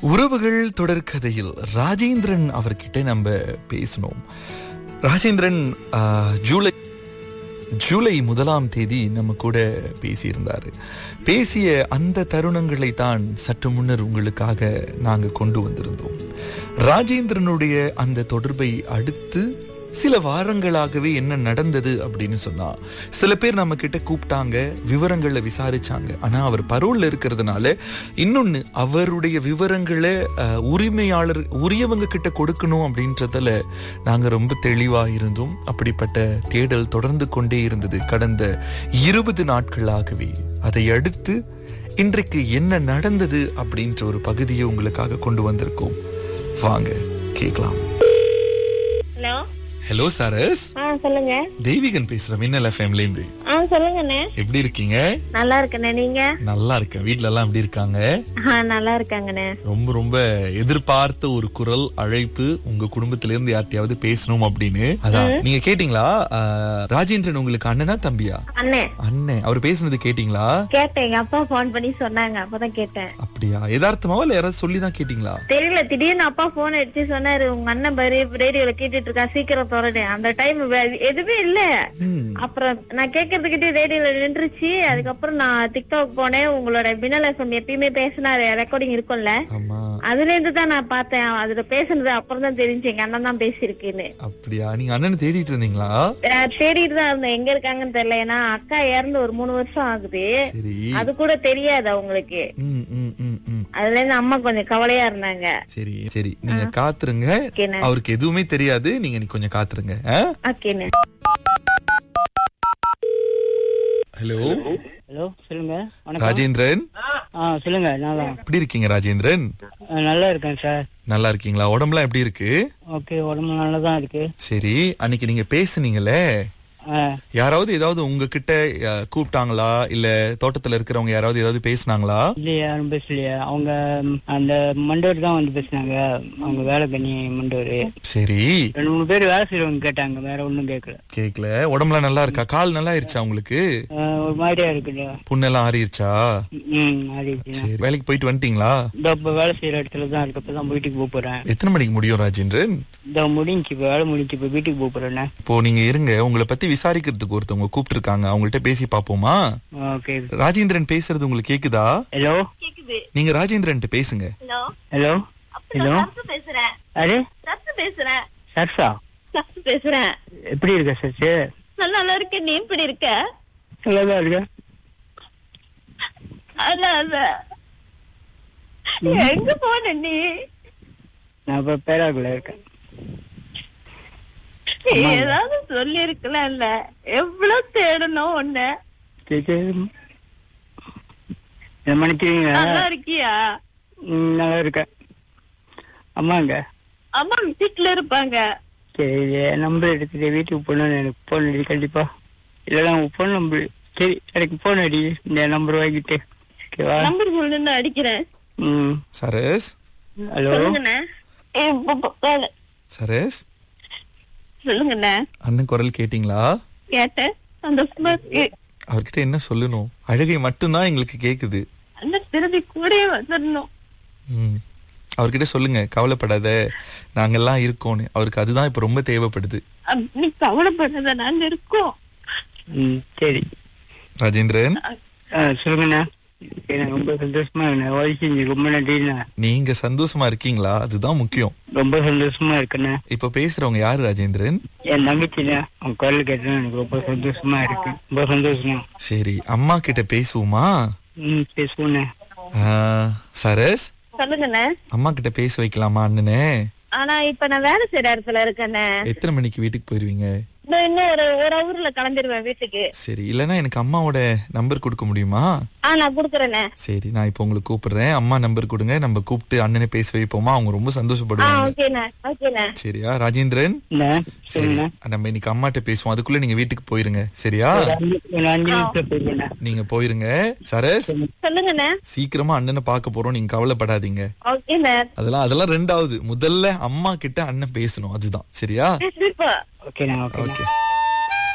உறவுகள் தொடர்கதையில் ராஜேந்திரன் அவர்கிட்ட நம்ம பேசணும் ராஜேந்திரன் ஆ, ஜூலை ஜூலை முதலாம் தேதி நம்ம கூட பேசியிருந்தாரு பேசிய அந்த தருணங்களை தான் சற்று முன்னர் உங்களுக்காக நாங்க கொண்டு வந்திருந்தோம் ராஜேந்திரனுடைய அந்த தொடர்பை அடுத்து சில வாரங்களாகவே என்ன நடந்தது அப்படின்னு சொன்னா சில பேர் நம்ம கிட்ட கூப்பிட்டாங்க விவரங்களை விசாரிச்சாங்க ஆனா அவர் பரோல்ல இருக்கிறதுனால இன்னொன்னு அவருடைய விவரங்களை அஹ், உரிமையாளர் உரியவங்க கிட்ட கொடுக்கணும் அப்படின்றதுல நாங்க ரொம்ப தெளிவா இருந்தோம் அப்படிப்பட்ட தேடல் தொடர்ந்து கொண்டே இருந்தது கடந்த இருபது நாட்களாகவே அதை அடுத்து இன்றைக்கு என்ன நடந்தது அப்படின்ற ஒரு பகுதியை உங்களுக்காக கொண்டு வந்திருக்கோம் வாங்க கேட்கலாம் ஹலோ ஹலோ சாரஸ் ஆ சொல்லுங்க தெய்வீகன் பேசுறேன் மின்னல ஃபேமில இருந்து ஆ சொல்லுங்கண்ணே எப்படி இருக்கீங்க நல்லா இருக்கண்ணே நீங்க நல்லா இருக்கேன் வீட்ல எல்லாம் எப்படி இருக்காங்க ஆ நல்லா இருக்காங்கண்ணே ரொம்ப ரொம்ப எதிர்பார்த்த ஒரு குரல் அழைப்பு உங்க குடும்பத்தில இருந்து யார்ட்டையாவது பேசணும் அப்படின்னு அதான் நீங்க கேட்டீங்களா ஆஹ், ராஜேந்திரன் உங்களுக்கு அண்ணனா தம்பியா அண்ணே அண்ணன் அவர் பேசுனது கேட்டீங்களா கேட்டேன் எங்க அப்பா போன் பண்ணி சொன்னாங்க அப்பதான் கேட்டேன் அப்படியா யதார்த்தமாவா இல்ல யாராவது சொல்லிதான் கேட்டீங்களா தெரியல திடீர்னு அப்பா போன் எடுத்து சொன்னாரு உங்க அண்ணன் பாரு ரேடியோல கேட்டுட்டு இருக்கா சீக்கிரம் தொடரு அந்த டைம் எதுவுமே இல்ல ம், அப்புறம் நான் கேக்குறதுக்கிட்டே ரேடியோல நின்றுச்சு அதுக்கப்புறம் நான் டிக்டாக் போனேன் உங்களோட பின்னல் எஃப்எம் எப்பயுமே பேசினா ரெக்கார்டிங் இருக்கும்ல ஆமா அதுல இருந்து தான் நான் பார்த்தேன் அதுல பேசுனது அப்புறம் தான் தெரிஞ்சு எங்க அண்ணன் தான் பேசியிருக்குன்னு அப்படியா நீங்க அண்ணனை தேடிட்டு இருந்தீங்களா அஹ் தேடிட்டு தான் இருந்தேன் எங்க இருக்காங்கன்னு தெரியல ஏன்னா அக்கா இறந்து ஒரு மூணு வருஷம் ஆகுது சரி அது கூட தெரியாது அவங்களுக்கு ம் ம் ம் ம் அதுல இருந்து அம்மா கொஞ்சம் கவலையா இருந்தாங்க சரி சரி நீங்க காத்துருங்க ஓகேண்ணே அவருக்கு எதுவுமே தெரியாது நீங்க நீ கொஞ்சம் காத்துருங்க ஹலோ ஓகேண்ணே ஹலோ ஹலோ சொல்லுங்க வணக்கம் ராஜேந்திரன் ஆ சொல்லுங்க நான் தான் எப்படி இருக்கீங்க ராஜேந்திரன் ஆ, நல்லா இருக்கேன் சார் நல்லா இருக்கீங்களா உடம்புலாம் எப்படி இருக்கு ஓகே உடம்பு நல்லா தான் இருக்கு சரி அன்னைக்கு நீங்க பேசுனீங்களே ஆ, யாராவது ஏதாவது உங்ககிட்ட அஹ், கூப்பிட்டாங்களா இல்ல தோட்டத்துல இருக்கிறவங்க யாராவது ஏதாவது பேசுனாங்களா இல்லையா யாரும் பேசலையா அவங்க ம், அந்த மண்டோர் தான் வந்து பேசினாங்க அவங்க வேலை பண்ணி மண்டோர் சரி ரெண்டு மூணு பேர் வேலை செய்யறவங்க கேட்டாங்க வேற ஒண்ணும் கேட்கல கேக்கல உடம்புலாம் நல்லா இருக்கா கால் நல்லா ஆயிருச்சா உங்களுக்கு ஆ, ஒரு மாதிரியா இருக்குது புண்ணெல்லாம் ஆறிருச்சா ம் ஆறிடுச்சு சரி வேலைக்கு போயிட்டு வந்துட்டீங்களா இந்த இப்ப வேலை செய்யற இடத்துல தான் இருக்கு இப்பதான் வீட்டுக்கு போக போறேன் எத்தனை மணிக்கு முடியும் ராஜேந்திரன் இந்த முடிஞ்சு இப்ப வேலை முடிஞ்சு இப்ப வீட்டுக்கு போக போறேன் இப்போ நீங்க இருங்க உங்களை பத்தி விசாரிக்கிறதுக்கு ஒருத்தவங்க கூப்பிட்டு இருக்காங்க அவங்கள்ட்ட பேசி பாப்போமா ஓகே ராஜேந்திரன் பேசுறது உங்களுக்கு கேக்குதா ஹலோ கேக்குது நீங்க ராஜேந்திரன் பேசுங்க ஹலோ ஹலோ ஹலோ சத்து பேசுறேன் அரே சத்து பேசுறேன் சர்ஃபா சத்து பேசுறேன் எப்படி இருக்க சர்ச்சு நான் நல்லா இருக்கேன் நீ எப்படி இருக்க நல்லா தான் இருக்க அதான் அதான் எங்க போன நீ நான் இப்ப பேராக்குள்ள இருக்கேன் நீ ஏதாவது சொல்லி இருக்கலாம்ல எவ்வளவு தேடணும் உன்ன சரி, சரி. என்ன மன்னிக்கிறீங்க நல்லா இருக்கியா ம், நல்லா இருக்கேன் அம்மாங்க அம்மா வீட்டுல இருப்பாங்க சரி என் நம்பர் எடுத்துட்டு வீட்டுக்கு போகணும்னு எனக்கு போன் அடி கண்டிப்பா இல்லைன்னா உங்க போன் நம்பர் சரி எனக்கு போன் அடி இந்த நம்பர் வாங்கிட்டு ஓகேவா நம்பர் சொல்லு நான் அடிக்கிறேன் ம் சரஸ் ஹலோ சொல்லுங்கண்ணே ஏ, ப- ப- வேலை. சரஸ் சொல்லுங்கண்ணே அண்ணன் குரல் கேட்டீங்களா கேட்டேன் சந்தோஷமா இருக்கு அவர்கிட்ட என்ன சொல்லணும் அழுகை மட்டும்தான் எங்களுக்கு கேக்குது அண்ணன் திரும்பி கூடயே வந்துடணும் ம். அவர்கிட்ட சொல்லுங்க கவலைப்படாத நாங்கெல்லாம் இருக்கோம்னு அவருக்கு அதுதான் இப்ப ரொம்ப தேவைப்படுது அப்~ நீ கவலைப்படாத நாங்க இருக்கோம் ம் சரி ராஜேந்திரன் ஆ சொல்லுங்கண்ணா எனக்கு ரொம்ப சந்தோஷமா இருக்கேன் வாய்ஸ் செஞ்சு ரொம்ப நன்றிண்ணா நீங்க சந்தோஷமா இருக்கீங்களா அதுதான் முக்கியம் ரொம்ப சந்தோஷமா இருக்கேண்ணா இப்ப பேசுறவங்க யாரு ராஜேந்திரன் என் தங்கச்சிண்ணா உன் குரல் கேட்டா எனக்கு ரொம்ப சந்தோஷமா இருக்கு ரொம்ப சந்தோஷமா சரி அம்மா கிட்ட பேசுவோமா ம் பேசுவோண்ணே ஆ, சரஸ் சொல்லுங்கண்ணே அம்மா கிட்ட பேச வைக்கலாமா அண்ணனே ஆனா இப்ப நான் வேலை செய்யற இடத்துல இருக்கேண்ணே எத்தனை மணிக்கு வீட்டுக்கு போயிருவீங்க நான் இன்னும் ஒரு ஒரு ஹவர்ல கிளம்பிடுவேன் வீட்டுக்கு சரி இல்லனா எனக்கு அம்மாவோட நம்பர் கொடுக்க முடியுமா ஆ நான் குடுக்கறேண்ணே சரி நான் இப்போ உங்களுக்கு கூப்பிடுறேன் அம்மா நம்பர் கொடுங்க நம்ம கூப்பிட்டு அண்ணனை பேச வைப்போமா அவங்க ரொம்ப ஆ சந்தோஷப்படுவாங்க ஓகேண்ணே ஓகேண்ணே சரியா ராஜேந்திரன் என்ன சரி சொல்லுண்ணா நம்ம இன்னைக்கு அம்மாட்ட பேசுவோம் அதுக்குள்ள நீங்க வீட்டுக்கு போயிருங்க சரியா ஒரு அஞ்சு- ஒரு அஞ்சு நிமிஷத்துல போயிருக்கேண்ணா நீங்க போயிருங்க சரஸ் சொல்லுங்கண்ணே சீக்கிரமா அண்ணனை பார்க்க போறோம் நீங்க கவலைப்படாதீங்க ஓகேண்ணே அதெல்லாம் அதெல்லாம் ரெண்டாவது முதல்ல அம்மா கிட்ட அண்ணன் பேசணும் அதுதான் சரியா இப்போ ஓகேண்ணா ஓகேண்ணா ஓகே